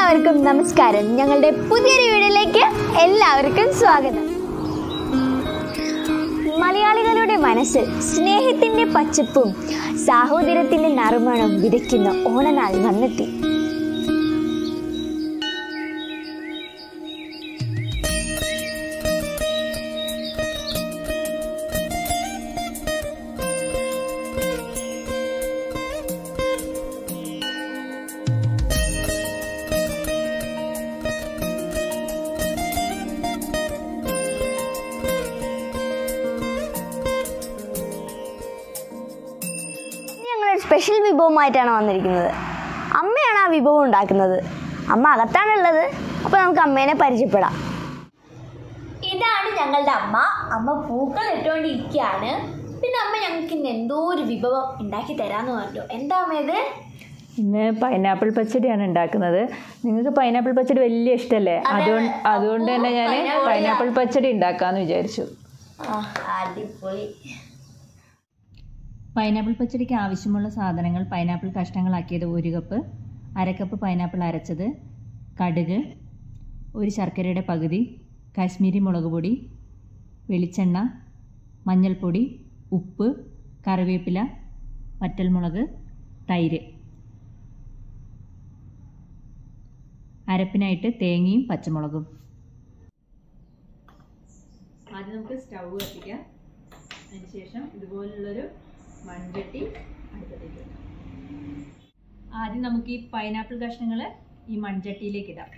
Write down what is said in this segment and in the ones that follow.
എല്ലാവർക്കും നമസ്കാരം ഞങ്ങളുടെ പുതിയൊരു വീഡിയോയിലേക്ക് എല്ലാവർക്കും സ്വാഗതം മലയാളികളുടെ മനസ്സിൽ സ്നേഹത്തിന്റെ പച്ചപ്പും സാഹോദര്യത്തിന്റെ നറുമണം വിതയ്ക്കുന്ന ഓണനാൾ വന്നെത്തി ഞങ്ങളൊരു സ്പെഷ്യൽ വിഭവമായിട്ടാണ് വന്നിരിക്കുന്നത് അമ്മയാണ് ആ വിഭവം ഉണ്ടാക്കുന്നത് അമ്മ അകത്താണുള്ളത് അപ്പോൾ നമുക്ക് അമ്മേനെ പരിചയപ്പെടാം ഇതാണ് ഞങ്ങളുടെ അമ്മ അമ്മ പൂക്കൾ ഇട്ടുകൊണ്ടിരിക്കുകയാണ് പിന്നെ അമ്മ ഞങ്ങൾക്ക് ഇന്ന് എന്തോ ഒരു വിഭവം ഉണ്ടാക്കി തരാമെന്ന് പറഞ്ഞു എന്താ അമ്മ ഇത് ഇന്ന് പൈനാപ്പിൾ പച്ചടിയാണ് ഉണ്ടാക്കുന്നത് നിങ്ങൾക്ക് പൈനാപ്പിൾ പച്ചടി വലിയ ഇഷ്ടമല്ലേ അതുകൊണ്ട് അതുകൊണ്ട് തന്നെ ഞാൻ പൈനാപ്പിൾ പച്ചടി ഉണ്ടാക്കാമെന്ന് വിചാരിച്ചു ആ, അടിപൊളി പൈനാപ്പിൾ പച്ചടിക്ക് ആവശ്യമുള്ള സാധനങ്ങൾ പൈനാപ്പിൾ കഷ്ണങ്ങളാക്കിയത് ഒരു കപ്പ് അരക്കപ്പ് പൈനാപ്പിൾ അരച്ചത് കടുക് ഒരു ശർക്കരയുടെ പകുതി കാശ്മീരി മുളക് പൊടി വെളിച്ചെണ്ണ മഞ്ഞൾപ്പൊടി ഉപ്പ് കറിവേപ്പില വറ്റൽമുളക് തൈര് അരപ്പിനായിട്ട് തേങ്ങയും പച്ചമുളകും ആദ്യം നമുക്ക് സ്റ്റൗ കത്തിക്കാം അതിനുശേഷം ഇതുപോലുള്ളൊരു മൺചട്ടി അടുപ്പത്തേക്ക് വെക്കാം ആദ്യം നമുക്ക് ഈ പൈനാപ്പിൾ കഷ്ണങ്ങൾ ഈ മൺചട്ടിയിലേക്ക് ഇടാം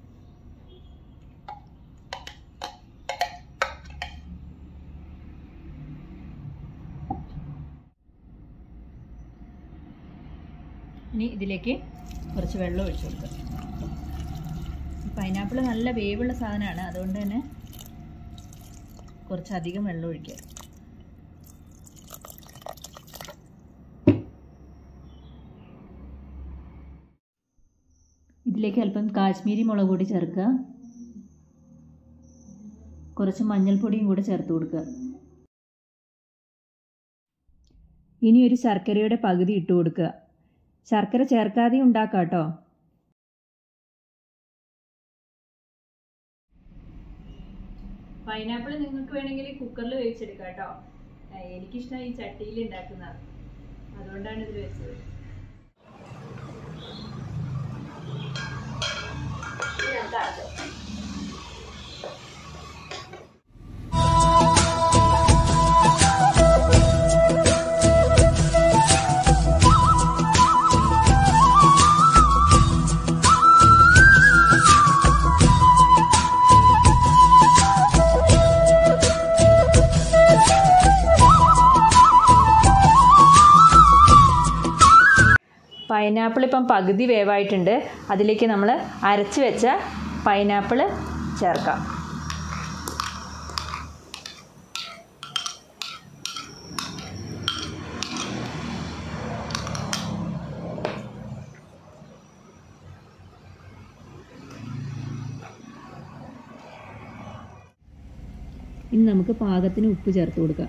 ഇനി ഇതിലേക്ക് കുറച്ച് വെള്ളം ഒഴിച്ചു കൊടുക്കുക പൈനാപ്പിൾ നല്ല വേവുള്ള സാധനമാണ് അതുകൊണ്ട് തന്നെ കുറച്ചധികം വെള്ളം ഒഴിക്കുക ഇതിലേക്ക് അല്പം കാശ്മീരി മുളക് പൊടി ചേർക്കുക കുറച്ച് മഞ്ഞൾപ്പൊടിയും കൂടെ ചേർത്ത് കൊടുക്കുക ഇനി ഒരു ശർക്കരയുടെ പകുതി ഇട്ട് കൊടുക്കുക ശർക്കര ചേർക്കാതെ ഉണ്ടാക്കാം കേട്ടോ പൈനാപ്പിൾ നിങ്ങൾക്ക് വേണമെങ്കിൽ കുക്കറിൽ വേവിച്ചെടുക്കാം കേട്ടോ എനിക്കിഷ്ടം ഈ ചട്ടിയിൽ ഉണ്ടാക്കുന്നത് അതുകൊണ്ടാണ് ഇത് വെച്ചത് പൈനാപ്പിൾ ഇപ്പം പകുതി വേവായിട്ടുണ്ട് അതിലേക്ക് നമ്മൾ അരച്ച് വെച്ച പൈനാപ്പിൾ ചേർക്കാം ഇനി നമുക്ക് പാകത്തിന് ഉപ്പ് ചേർത്ത് കൊടുക്കാം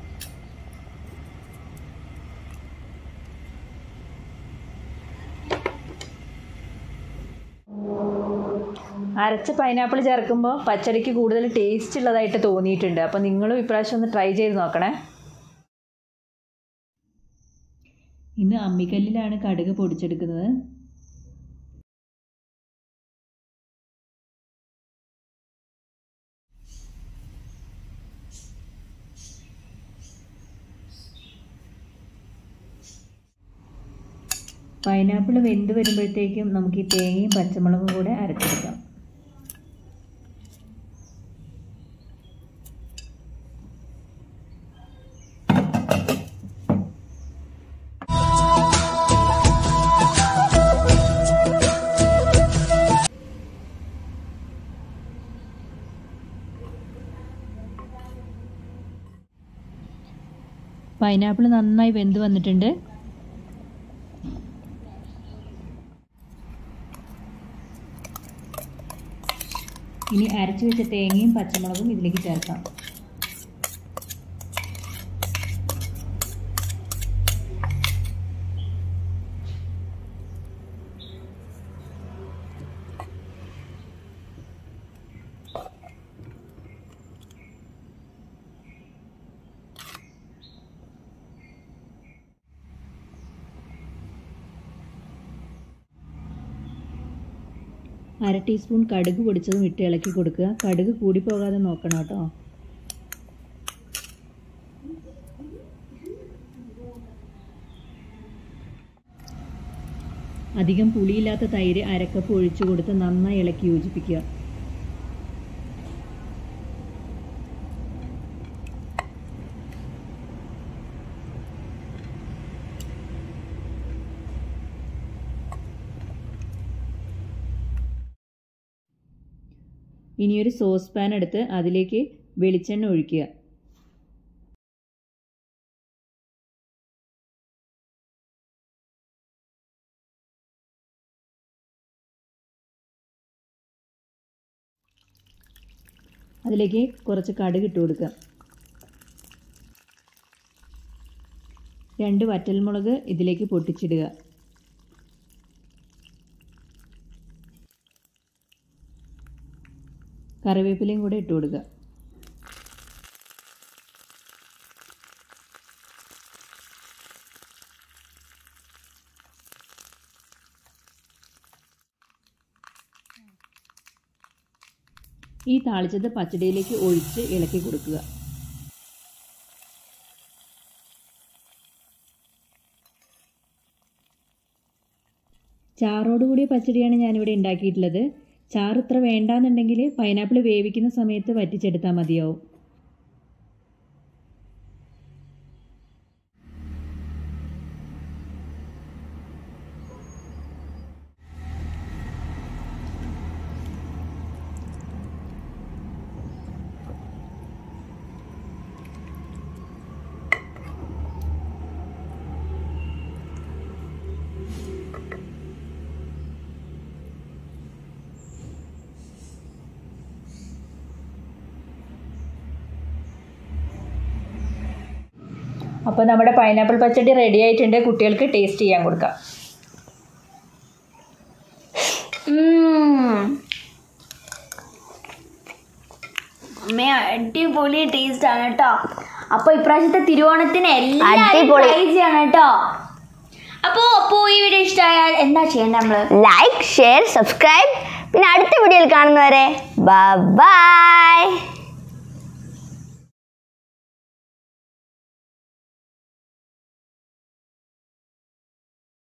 അരച്ച പൈനാപ്പിൾ ചേർക്കുമ്പോൾ പച്ചടിക്ക് കൂടുതൽ ടേസ്റ്റ് ഉള്ളതായിട്ട് തോന്നിയിട്ടുണ്ട് അപ്പോൾ നിങ്ങളും ഇപ്രാവശ്യം ഒന്ന് ട്രൈ ചെയ്ത് നോക്കണേ ഇന്ന് അമ്മിക്കല്ലിലാണ് കടുക് പൊടിച്ചെടുക്കുന്നത് പൈനാപ്പിൾ വെന്ത് വരുമ്പോഴത്തേക്കും നമുക്ക് ഈ തേങ്ങയും പച്ചമുളകും കൂടെ അരച്ചെടുക്കാം പൈനാപ്പിൾ നന്നായി വെന്ത് വന്നിട്ടുണ്ട് ഇനി അരച്ചു വെച്ച തേങ്ങയും പച്ചമുളകും ഇതിലേക്ക് ചേർക്കാം അര ടീസ്പൂൺ കടുക് പൊടിച്ചതും ഇട്ട് ഇളക്കി കൊടുക്കുക കടുക് കൂടിപ്പോകാതെ നോക്കണം കേട്ടോ അധികം പുളിയില്ലാത്ത തൈര് അരക്കപ്പ് ഒഴിച്ചു കൊടുത്ത് നന്നായി ഇളക്കി യോജിപ്പിക്കുക ഇനിയൊരു സോസ് പാൻ എടുത്ത് അതിലേക്ക് വെളിച്ചെണ്ണ ഒഴിക്കുക അതിലേക്ക് കുറച്ച് കടുക് ഇട്ട് കൊടുക്കുക രണ്ട് വറ്റൽമുളക് ഇതിലേക്ക് പൊട്ടിച്ചിടുക കറിവേപ്പിലയും കൂടെ ഇട്ട് കൊടുക്കുക ഈ താളിച്ചത് പച്ചടിയിലേക്ക് ഒഴിച്ച് ഇളക്കി കൊടുക്കുക ചാറോടുകൂടിയ പച്ചടിയാണ് ഞാനിവിടെ ഉണ്ടാക്കിയിട്ടുള്ളത് ചാറ് ഇത്ര വേണ്ടാന്നുണ്ടെങ്കിൽ പൈനാപ്പിൾ വേവിക്കുന്ന സമയത്ത് വറ്റിച്ചെടുത്താൽ മതിയാവും അപ്പോൾ നമ്മുടെ പൈനാപ്പിൾ പച്ചടി റെഡി ആയിട്ടുണ്ട് കുട്ടികൾക്ക് ടേസ്റ്റ് ചെയ്യാൻ കൊടുക്കാം അമ്മേ അടിപൊളി ടേസ്റ്റ് ആണ് കേട്ടോ അപ്പൊ ഇപ്രാവശ്യത്തെ തിരുവോണത്തിന് എല്ലാവരും അടിപൊളി. ട്രൈ ചെയ്യണം കേട്ടോ അപ്പോ അപ്പോ ഈ വീഡിയോ ഇഷ്ടമായാൽ എന്താ ചെയ്യേണ്ടത് നമ്മള് ലൈക്ക് ഷെയർ സബ്സ്ക്രൈബ് പിന്നെ അടുത്ത വീഡിയോയിൽ കാണുന്നവരെ ബൈ